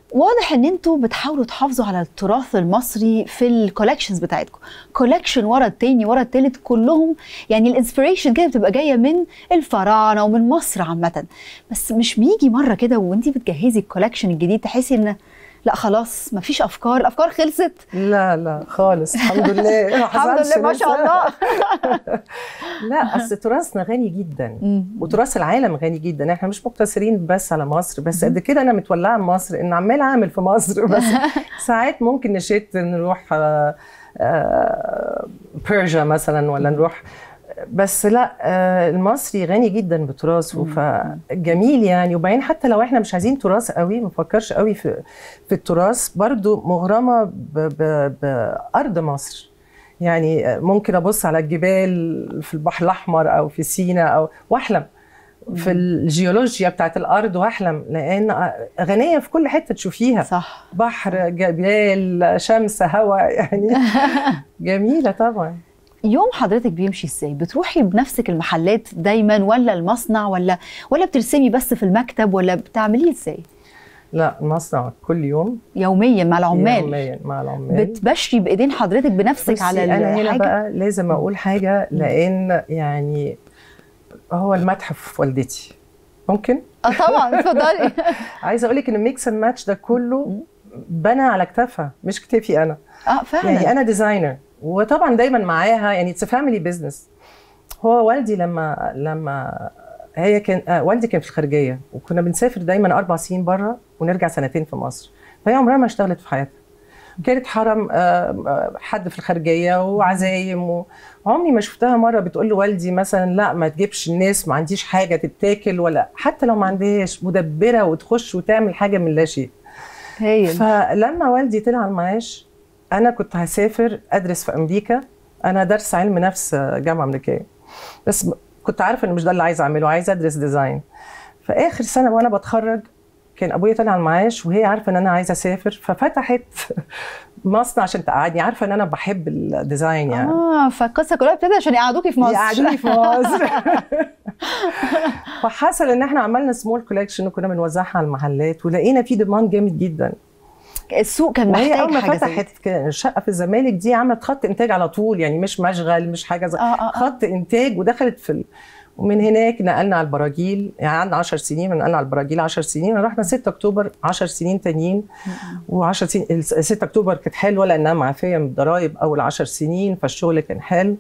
واضح ان انتوا بتحاولوا تحافظوا على التراث المصري في الكولكشنز بتاعتكم كولكشن ورا التاني ورا التالت كلهم يعني الانسبريشن كده بتبقى جايه من الفراعنه ومن مصر عامه بس مش بيجي مره كده وانت بتجهزي الكولكشن الجديد تحسي ان لا خلاص مفيش افكار الافكار خلصت لا لا خالص الحمد لله ما الحمد حصلش لله ما شاء لسه. الله لا اصل تراثنا غني جدا مم. وتراث العالم غني جدا احنا مش مقتصرين بس على مصر بس قد كده انا متولعه مصر ان عمال اعمل في مصر بس ساعات ممكن نشت نروح آه، آه، بيرجا مثلا ولا نروح بس لا آه، المصري غني جدا بتراثه فجميل يعني وبعدين حتى لو احنا مش عايزين تراث قوي ما بفكرش قوي في في التراث برضو مغرمه ب- ب- بارض مصر يعني ممكن ابص على الجبال في البحر الاحمر او في سيناء او واحلم في الجيولوجيا بتاعت الارض واحلم لان غنيه في كل حته تشوفيها صح بحر جبال شمس هواء يعني جميله طبعا يوم حضرتك بيمشي ازاي بتروحي بنفسك المحلات دايما ولا المصنع ولا ولا بترسمي بس في المكتب ولا بتعمليه ازاي لا المصنع كل يوم يوميا مع العمال يوميا مع العمال بتبشري بايدين حضرتك بنفسك بصي، على انا هنا الحاجه بقى لازم اقول حاجه لان يعني هو المتحف والدتي ممكن اه طبعا اتفضلي عايزه اقول لك ان الميكس اند ماتش ده كله بنى على كتافها مش كتافي انا اه فعلا يعني انا ديزاينر وطبعا دايما معاها يعني اتس فاميلي بزنس هو والدي لما لما هي كان آه والدي كان في الخارجيه وكنا بنسافر دايما اربع سنين بره ونرجع سنتين في مصر فهي عمرها ما اشتغلت في حياتها كانت حرم آه، آه، حد في الخارجيه وعزايم وعمري ما شفتها مره بتقول لوالدي مثلا لا ما تجيبش الناس ما عنديش حاجه تتاكل ولا حتى لو ما عندهاش مدبره وتخش وتعمل حاجه من لا شيء هايل فلما والدي طلع على المعاش انا كنت هسافر ادرس في امريكا انا درس علم نفس جامعه امريكيه بس م- كنت عارفه ان مش ده اللي عايزه اعمله عايزه ادرس ديزاين فاخر سنه وانا بتخرج كان ابويا طلع على المعاش وهي عارفه ان انا عايزه اسافر ففتحت مصنع عشان تقعدني عارفه ان انا بحب الديزاين يعني اه فالقصه كلها ابتدت عشان يقعدوكي في مصر يقعدوني في مصر فحصل ان احنا عملنا سمول كولكشن وكنا بنوزعها على المحلات ولقينا في ديماند جامد جدا السوق كان وهي محتاج اول ما حاجه زي فتحت ك- شقه في الزمالك دي عملت خط انتاج على طول يعني مش مشغل مش حاجه زي آه، آه، آه. خط انتاج ودخلت في ال... ومن هناك نقلنا على البراجيل يعني قعدنا 10 سنين نقلنا على البراجيل 10 سنين رحنا 6 اكتوبر 10 سنين تانيين و10 سنين ال 6 اكتوبر كانت حلوه لانها معفيه من الضرايب اول 10 سنين فالشغل كان حلو